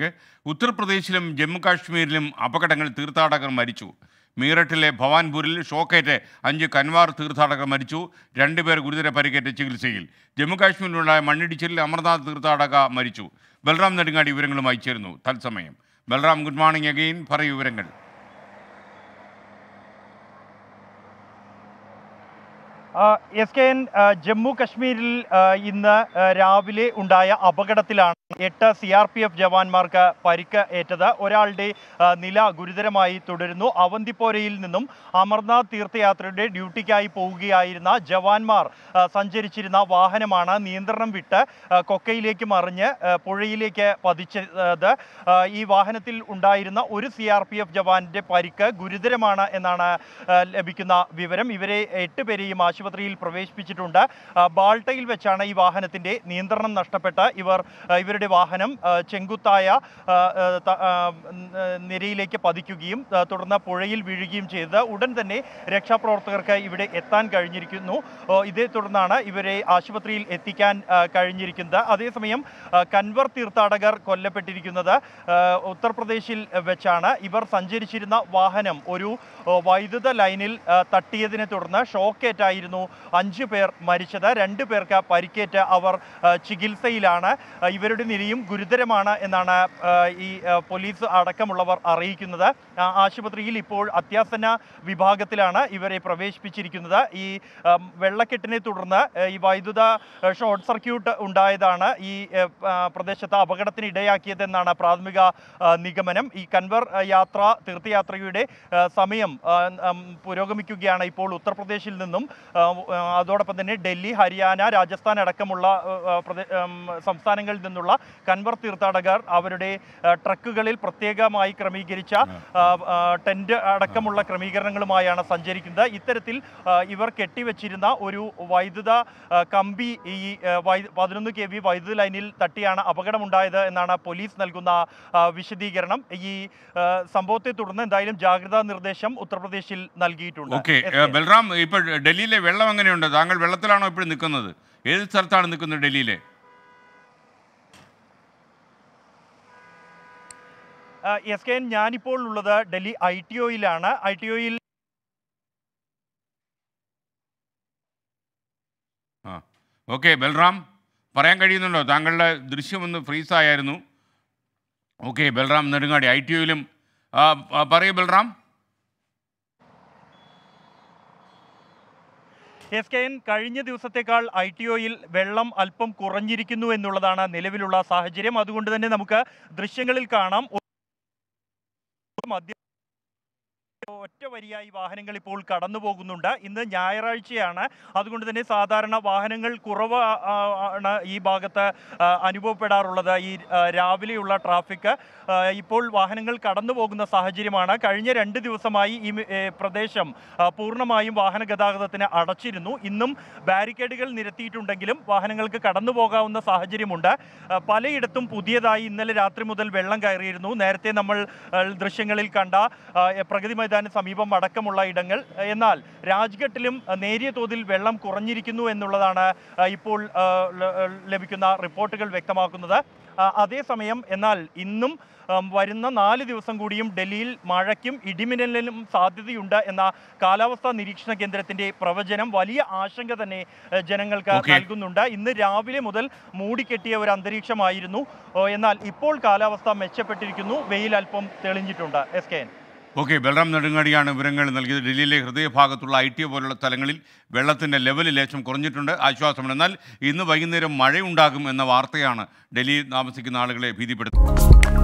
വാർത്തയിലേക്ക് ഉത്തർപ്രദേശിലും ജമ്മു കാശ്മീരിലും അപകടങ്ങൾ തീർത്ഥാടകർ മരിച്ചു മീററ്റിലെ ഭവാൻപൂരിൽ ഷോക്കേറ്റ് അഞ്ച് കൻവാർ തീർത്ഥാടകർ മരിച്ചു രണ്ടുപേർ ഗുരുതര പരിക്കേറ്റ് ചികിത്സയിൽ ജമ്മു കാശ്മീരിലുണ്ടായ മണ്ണിടിച്ചിലിൽ അമർനാഥ് തീർത്ഥാടക മരിച്ചു ബൽറാം നെടുങ്ങാടി വിവരങ്ങളുമായി ചേരുന്നു തത്സമയം ബൽറാം ഗുഡ് മോർണിംഗ് അഗെയിൻ പറയൂ വിവരങ്ങൾ എസ് കെ എൻ ജമ്മു കശ്മീരിൽ ആ, ഇന്ന് ആ, രാവിലെ ഉണ്ടായ അപകടത്തിലാണ് എട്ട് സി ആർ പി എഫ് ജവാന്മാർക്ക് പരിക്ക് ഏറ്റത് ഒരാളുടെ ആ, നില ഗുരുതരമായി തുടരുന്നു അവന്തിപ്പോരയിൽ നിന്നും അമർനാഥ് തീർത്ഥയാത്രയുടെ ഡ്യൂട്ടിക്കായി പോവുകയായിരുന്ന ജവാന്മാർ ആ, സഞ്ചരിച്ചിരുന്ന വാഹനമാണ് നിയന്ത്രണം വിട്ട് ആ, കൊക്കയിലേക്ക് മറിഞ്ഞ് ആ, പുഴയിലേക്ക് പതിച്ചത് ആ, ഈ വാഹനത്തിൽ ഉണ്ടായിരുന്ന ഒരു സി ആർ പി എഫ് ജവാന്റെ പരിക്ക് ഗുരുതരമാണ് എന്നാണ് ആ, ലഭിക്കുന്ന വിവരം ഇവരെ എട്ട് പേരെയും ആശുപത്രിയിൽ പ്രവേശിപ്പിച്ചിട്ടുണ്ട് ആ, ബാൾട്ടയിൽ വെച്ചാണ് ഈ വാഹനത്തിന്റെ നിയന്ത്രണം നഷ്ടപ്പെട്ട് ഇവർ ആ, ഇവരുടെ വാഹനം ആ, ചെങ്കുത്തായ ആ, ആ, ത- ആ, ഉം, ആ, നിരയിലേക്ക് പതിക്കുകയും ആ, തുടർന്ന് പുഴയിൽ വീഴുകയും ചെയ്തത് ഉടൻ തന്നെ രക്ഷാപ്രവർത്തകർക്ക് ഇവിടെ എത്താൻ കഴിഞ്ഞിരിക്കുന്നു ഓ, ഇതേ തുടർന്നാണ് ഇവരെ ആശുപത്രിയിൽ എത്തിക്കാൻ ആ, കഴിഞ്ഞിരിക്കുന്നത് അതേസമയം ആ, കൻവർ തീർത്ഥാടകർ കൊല്ലപ്പെട്ടിരിക്കുന്നത് ആ, ഉത്തർപ്രദേശിൽ വെച്ചാണ് ഇവർ സഞ്ചരിച്ചിരുന്ന വാഹനം ഒരു ഓ, വൈദ്യുത ലൈനിൽ ആ, തട്ടിയതിനെ തുടർന്ന് ഷോക്കേറ്റായിരുന്നു അഞ്ചു പേർ മരിച്ചത് രണ്ടു പേർക്ക് പരിക്കേറ്റ് അവർ ആ, ചികിത്സയിലാണ് ആ, ഇവരുടെ നിലയും ഗുരുതരമാണ് എന്നാണ് ആ, ഈ ആ, പോലീസ് അടക്കമുള്ളവർ അറിയിക്കുന്നത് ആ, ആശുപത്രിയിൽ ഇപ്പോൾ അത്യാസന്ന വിഭാഗത്തിലാണ് ഇവരെ പ്രവേശിപ്പിച്ചിരിക്കുന്നത് ഈ ആ, വെള്ളക്കെട്ടിനെ തുടർന്ന് ആ, ഈ വൈദ്യുത ആ, ഷോർട്ട് സർക്യൂട്ട് ഉണ്ടായതാണ് ഈ ആ, ആ, പ്രദേശത്ത് അപകടത്തിന് ഇടയാക്കിയതെന്നാണ് പ്രാഥമിക ആ, നിഗമനം ഈ കൻവർ ആ, യാത്ര തീർത്ഥയാത്രയുടെ ആ, സമയം ആ, ഉം, പുരോഗമിക്കുകയാണ് ഇപ്പോൾ ഉത്തർപ്രദേശിൽ നിന്നും ആ, ആ, അതോടൊപ്പം തന്നെ ഡൽഹി ഹരിയാന രാജസ്ഥാൻ അടക്കമുള്ള ആ, ആ, പ്രദേ- ഉം, സംസ്ഥാനങ്ങളിൽ നിന്നുള്ള കൻവർ തീർത്ഥാടകർ അവരുടെ ആ, ട്രക്കുകളിൽ പ്രത്യേകമായി ക്രമീകരിച്ച ആ, ആ, ടെന്റ് അടക്കമുള്ള ക്രമീകരണങ്ങളുമായാണ് സഞ്ചരിക്കുന്നത് ഇത്തരത്തിൽ ആ, ഇവർ കെട്ടിവെച്ചിരുന്ന ഒരു വൈദ്യുത ആ, കമ്പി ഈ ആ, വൈ- പതിനൊന്ന് കെ വി വൈദ്യുത ലൈനിൽ തട്ടിയാണ് അപകടമുണ്ടായത് എന്നാണ് പോലീസ് നൽകുന്ന ആ, വിശദീകരണം ഈ ആ, സംഭവത്തെ തുടർന്ന് എന്തായാലും ജാഗ്രതാ നിർദ്ദേശം ഉത്തർപ്രദേശിൽ നൽകിയിട്ടുണ്ട് ഓക്കെ എസ് കെ. ബൽറാം ഇപ്പോൾ ഡൽഹിയിലെ വെള്ളം എങ്ങനെയുണ്ട് താങ്കൾ വെള്ളത്തിലാണോ ഇപ്പോഴും നിൽക്കുന്നത് ഏത് സ്ഥലത്താണ് നിൽക്കുന്നത് ഡൽഹിയിലെ ആ, എസ് കെ എൻ ഞാനിപ്പോൾ ഉള്ളത് ഡൽഹി ഐ ടി ഒയിലാണ് ഐ ടി ഒയിൽ ആ ഓക്കെ ബൽറാം പറയാൻ കഴിയുന്നുണ്ടോ താങ്കളുടെ ദൃശ്യമൊന്ന് ഫ്രീസായിരുന്നു okay Balram Nedungadi I T യുയിലും പറയൂ ബൽറാം എസ് കെ എൻ കഴിഞ്ഞ ദിവസത്തേക്കാൾ ഐ ടി ഒയിൽ വെള്ളം അല്പം കുറഞ്ഞിരിക്കുന്നു എന്നുള്ളതാണ് നിലവിലുള്ള സാഹചര്യം അതുകൊണ്ട് തന്നെ നമുക്ക് ദൃശ്യങ്ങളിൽ കാണാം ഒരു മധ്യ ഒറ്റ വരിയായി വാഹനങ്ങൾ ഇപ്പോൾ കടന്നു പോകുന്നുണ്ട് ഇന്ന് ഞായറാഴ്ചയാണ് അതുകൊണ്ട് തന്നെ സാധാരണ വാഹനങ്ങൾ കുറവ് ആ, ആ, ആണ് ഈ ഭാഗത്ത് ആ, അനുഭവപ്പെടാറുള്ളത് ഈ ആ, രാവിലെയുള്ള ട്രാഫിക് ആ, ഇപ്പോൾ വാഹനങ്ങൾ കടന്നു പോകുന്ന സാഹചര്യമാണ് കഴിഞ്ഞ രണ്ട് ദിവസമായി ഈ മി- ഏ, പ്രദേശം ആ, പൂർണ്ണമായും വാഹന ഗതാഗതത്തിന് അടച്ചിരുന്നു ഇന്നും ബാരിക്കേഡുകൾ നിരത്തിയിട്ടുണ്ടെങ്കിലും വാഹനങ്ങൾക്ക് കടന്നു പോകാവുന്ന സാഹചര്യമുണ്ട് ആ, പലയിടത്തും പുതിയതായി ഇന്നലെ രാത്രി മുതൽ വെള്ളം കയറിയിരുന്നു നേരത്തെ നമ്മൾ ആ, ദൃശ്യങ്ങളിൽ കണ്ട ആ, പ്രഗതി മൈതാന് സമീപം അടക്കമുള്ള ഇടങ്ങൾ എന്നാൽ രാജ്ഘട്ടിലും ആ, നേരിയ തോതിൽ വെള്ളം കുറഞ്ഞിരിക്കുന്നു എന്നുള്ളതാണ് ആ, ഇപ്പോൾ ആ, ല- ലഭിക്കുന്ന റിപ്പോർട്ടുകൾ വ്യക്തമാക്കുന്നത് ആ, അതേസമയം എന്നാൽ ഇന്നും ആം, വരുന്ന നാല് ദിവസം കൂടിയും ഡൽഹിയിൽ മഴയ്ക്കും ഇടിമിന്നലിനും സാധ്യതയുണ്ട് എന്ന കാലാവസ്ഥാ നിരീക്ഷണ കേന്ദ്രത്തിന്റെ പ്രവചനം വലിയ ആശങ്ക തന്നെ ഏഹ്, ജനങ്ങൾക്ക് Okay. നൽകുന്നുണ്ട് ഇന്ന് രാവിലെ മുതൽ മൂടിക്കെട്ടിയ ഒരു അന്തരീക്ഷമായിരുന്നു ഓ, എന്നാൽ ഇപ്പോൾ കാലാവസ്ഥ മെച്ചപ്പെട്ടിരിക്കുന്നു വെയിൽ അല്പം തെളിഞ്ഞിട്ടുണ്ട് S K N okay Balram നെടുങ്ങാടിയാണ് വിവരങ്ങൾ നൽകിയത് ഡൽഹിയിലെ ഹൃദയഭാഗത്തുള്ള ഐ ടി പോലുള്ള സ്ഥലങ്ങളിൽ വെള്ളത്തിൻ്റെ ലെവൽ ലേശം കുറഞ്ഞിട്ടുണ്ട് ആശ്വാസമുണ്ട് എന്നാൽ ഇന്ന് വൈകുന്നേരം മഴയുണ്ടാകും എന്ന വാർത്തയാണ് ഡൽഹിയിൽ താമസിക്കുന്ന ആളുകളെ ഭീതിപ്പെടുത്തുന്നത്